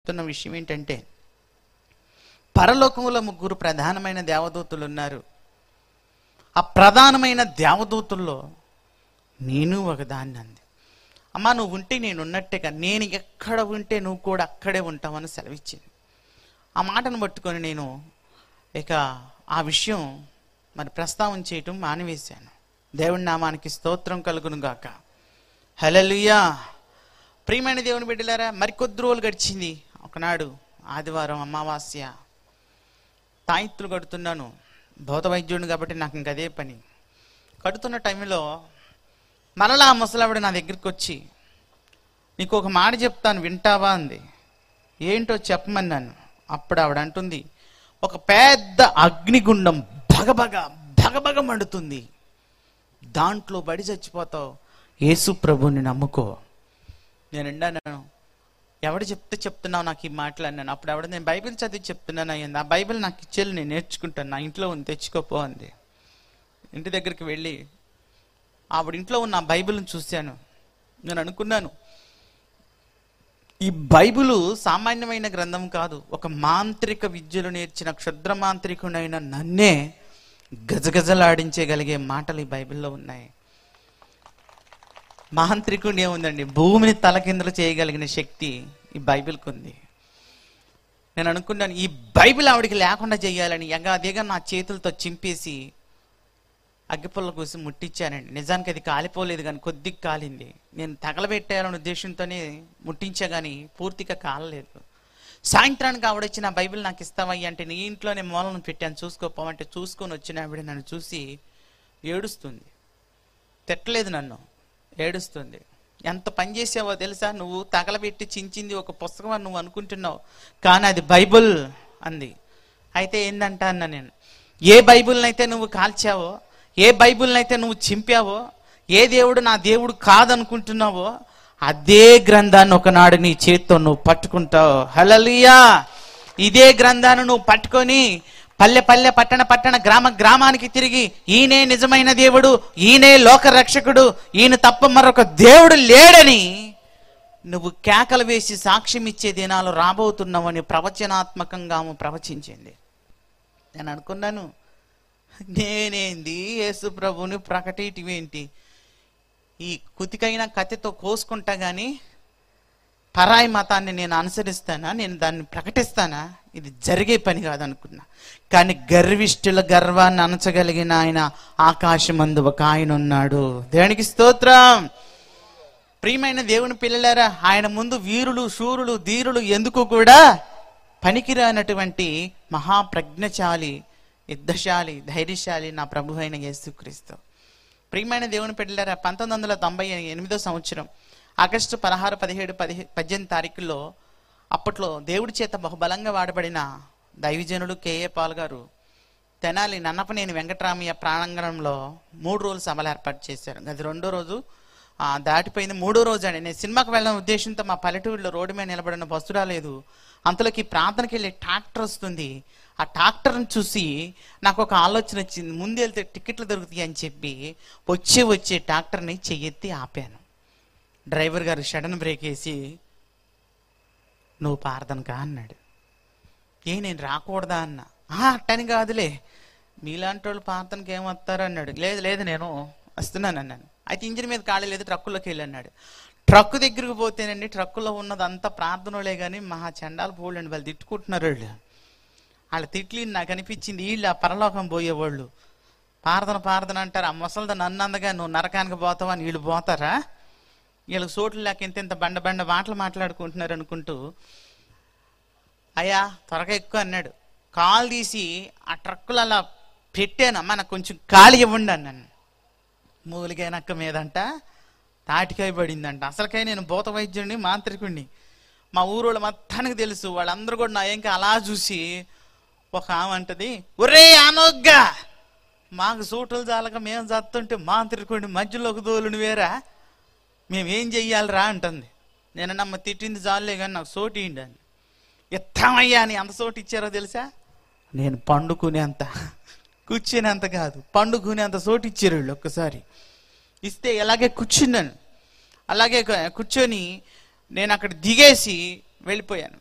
చెప్తున్న విషయం ఏంటంటే పరలోకంలో ముగ్గురు ప్రధానమైన దేవదూతులు ఉన్నారు ఆ ప్రధానమైన దేవదూతుల్లో నేను ఒకదాన్ని అంది అమ్మా నువ్వు ఉంటే నేను ఉన్నట్టుగా నేను ఎక్కడ ఉంటే నువ్వు కూడా అక్కడే ఉంటావని సెలవిచ్చింది ఆ మాటను పట్టుకొని నేను ఇక ఆ విషయం మరి ప్రస్తావన చేయటం మానివేశాను దేవుడి నామానికి స్తోత్రం కలుగును గాక హలలుయా ప్రియమైన దేవుని బిడ్డలారా మరికొద్ది రోజులు గడిచింది ఒకనాడు ఆదివారం అమావాస్య తాయిత్తులు కడుతున్నాను భౌత వైద్యుడిని కాబట్టి నాకు ఇంక అదే పని కడుతున్న టైంలో మరలా ఆ ముసలావిడ నా దగ్గరికి వచ్చి నీకు ఒక మాట చెప్తాను వింటావా అంది ఏంటో చెప్పమన్నాను అప్పుడు ఆవిడ అంటుంది ఒక పెద్ద అగ్నిగుండం భగభగ భగభగ మండుతుంది దాంట్లో బడి చచ్చిపోతావు యేసు ప్రభుని నమ్ముకో నేను అన్నాను ఎవడు చెప్తే చెప్తున్నావు నాకు ఈ మాటలు అన్నాను అప్పుడు ఎవడ నేను బైబిల్ చదివి చెప్తున్నాను అయ్యింది ఆ బైబిల్ నాకు ఇచ్చేది నేను నేర్చుకుంటాను నా ఇంట్లో ఉంది తెచ్చుకోపో అంది ఇంటి దగ్గరికి వెళ్ళి ఆవిడ ఇంట్లో ఉన్న ఆ బైబిల్ని చూశాను నేను అనుకున్నాను ఈ బైబిలు సామాన్యమైన గ్రంథం కాదు ఒక మాంత్రిక విద్యలు నేర్చిన క్షుద్ర మాంత్రికుడైన నన్నే గజగజలాడించగలిగే మాటలు ఈ బైబిల్లో ఉన్నాయి మాంత్రికుడు ఏముందండి భూమిని తలకిందులు చేయగలిగిన శక్తి ఈ బైబిల్కి ఉంది నేను అనుకున్నాను ఈ బైబిల్ ఆవిడికి లేకుండా చేయాలని ఎగాదిగా నా చేతులతో చింపేసి అగ్గిపుల్ల కూసి ముట్టించానండి నిజానికి అది కాలిపోలేదు కానీ కొద్దిగా కాలింది నేను తగలబెట్టాలనే ఉద్దేశంతోనే ముట్టించా కానీ పూర్తిగా కాలలేదు సాయంత్రానికి ఆవిడ వచ్చి నా బైబిల్ నాకు ఇస్తావయ్య అంటే నీ ఇంట్లోనే మూలను పెట్టాను చూసుకోపోమంటే చూసుకొని వచ్చిన ఆవిడ నన్ను చూసి ఏడుస్తుంది తిట్టలేదు నన్ను ఏడుస్తుంది ఎంత పని చేసావో తెలుసా నువ్వు తగలబెట్టి చించింది ఒక పుస్తకం అని నువ్వు అనుకుంటున్నావు కానీ అది బైబుల్ అంది అయితే ఏందంట అన్న నేను ఏ బైబుల్ని అయితే నువ్వు కాల్చావో ఏ బైబుల్ని అయితే నువ్వు చింపావో ఏ దేవుడు నా దేవుడు కాదనుకుంటున్నావో అదే గ్రంథాన్ని ఒకనాడు నీ చేత్తో నువ్వు పట్టుకుంటావు హలలియా ఇదే గ్రంథాన్ని నువ్వు పట్టుకొని పల్లె పల్లె పట్టణ పట్టణ గ్రామ గ్రామానికి తిరిగి ఈయనే నిజమైన దేవుడు ఈయనే లోక రక్షకుడు ఈయన తప్ప మరొక దేవుడు లేడని నువ్వు కేకలు వేసి సాక్ష్యం ఇచ్చే దినాలు రాబోతున్నావని ప్రవచనాత్మకంగా ఆమె ప్రవచించింది నేను అనుకున్నాను నేనేంది యేసు ప్రభుని ప్రకటిటివేంటి ఈ కుతికైన కత్తితో కోసుకుంటా గాని పరాయి మతాన్ని నేను అనుసరిస్తానా నేను దాన్ని ప్రకటిస్తానా ఇది జరిగే పని కాదనుకున్నా కానీ గర్విష్ఠుల గర్వాన్ని అనచగలిగిన ఆయన ఆకాశమందు ఒక ఆయన ఉన్నాడు దేవునికి స్తోత్రం ప్రియమైన దేవుని పిల్లలారా ఆయన ముందు వీరులు శూరులు ధీరులు ఎందుకు కూడా పనికిరానటువంటి మహాప్రజ్ఞశాలి యుద్ధశాలి ధైర్యశాలి నా ప్రభు అయిన యేసుక్రీస్తు ప్రియమైన దేవుని పిల్లలారా పంతొమ్మిది వందల తొంభై ఎనిమిదో సంవత్సరం ఆగస్టు పదహారు పదిహేడు పదిహే పద్దెనిమిది తారీఖుల్లో అప్పట్లో దేవుడి చేత బహుబలంగా వాడబడిన దైవజనుడు కేఏ పాల్ గారు తెనాలి నన్నపనేని వెంకటరామయ్య ప్రాంగణంలో మూడు రోజులు సభలు ఏర్పాటు చేశారు అది రెండో రోజు ఆ, దాటిపోయింది మూడో రోజు అండి నేను సినిమాకి వెళ్ళిన ఉద్దేశంతో మా పల్లెటూరులో రోడ్డు మీద నిలబడిన బస్సు రాలేదు అంతలోకి ప్రార్థనకి వెళ్ళే ట్రాక్టర్ వస్తుంది ఆ ట్రాక్టర్ని చూసి నాకు ఒక ఆలోచన వచ్చింది ముందు వెళ్తే టికెట్లు దొరుకుతాయి అని చెప్పి వచ్చే వచ్చే ట్రాక్టర్ని చెయ్యెత్తి ఆపాను డ్రైవర్ గారు షడన్ బ్రేక్ వేసి నువ్వు ప్రార్థనకా అన్నాడు ఏ నేను రాకూడదా అన్న "ఆ, అట్టని కాదులే మీలాంటి వాళ్ళు ప్రార్థనకి ఏమొస్తారు అన్నాడు లేదు లేదు నేను వస్తున్నాను అన్నాను అయితే ఇంజిన్ మీద ఖాళీ లేదు ట్రక్కులోకి వెళ్ళి అన్నాడు ట్రక్ దగ్గరికి పోతేనండి ట్రక్కులో ఉన్నది అంతా ప్రార్థనలే కానీ మహా చండాలు పోలండి వాళ్ళు తిట్టుకుంటున్నారు వాళ్ళు వాళ్ళ తిట్లు నాకు అనిపించింది వీళ్ళు ఆ పరలోకం పోయేవాళ్ళు ప్రార్థన ప్రార్థన అంటారు ఆ ముసలిద నన్ను అందగా నువ్వు నరకానికి పోతావా అని వీళ్ళు పోతారా వీళ్ళకి సోట్లు లేక ఇంత ఇంత బండ బండ మాటలు మాట్లాడుకుంటున్నారు అనుకుంటూ అయ్యా త్వరగా ఎక్కువ అన్నాడు కాలు తీసి ఆ ట్రక్కులు అలా పెట్టాను అమ్మ నాకు కొంచెం ఖాళీ ఇవ్వండి అన్నాను మూలికాయ నక్క మీదంట తాటికాయ పడిందంట అసలుకై నేను భూత వైద్యుడిని మాంత్రికుడిని మా ఊరోళ్ళు మొత్తానికి తెలుసు వాళ్ళందరూ కూడా నా ఏంక అలా చూసి ఒక ఆమె అంటది ఒరే అనొగ్గా మాకు సూటులు చాలక మేము చస్తుంటే మాంత్రికుడిని మధ్యలోకి దోలుని వేరా మేమేం చెయ్యాలిరా అంటుంది నేను నమ్మ తిట్టింది చాలులే కానీ నాకు సోటి ఇయ్యండి అని ఎత్తామయ్యా అని ఎంత సోటు ఇచ్చారో తెలుసా నేను పండుకునేంత కూర్చునేంత కాదు పండుకునేంత సోటు ఇచ్చారు వీళ్ళు ఒక్కసారి ఇస్తే ఇలాగే కూర్చున్నాను అలాగే కు- కూర్చొని నేను అక్కడ దిగేసి వెళ్ళిపోయాను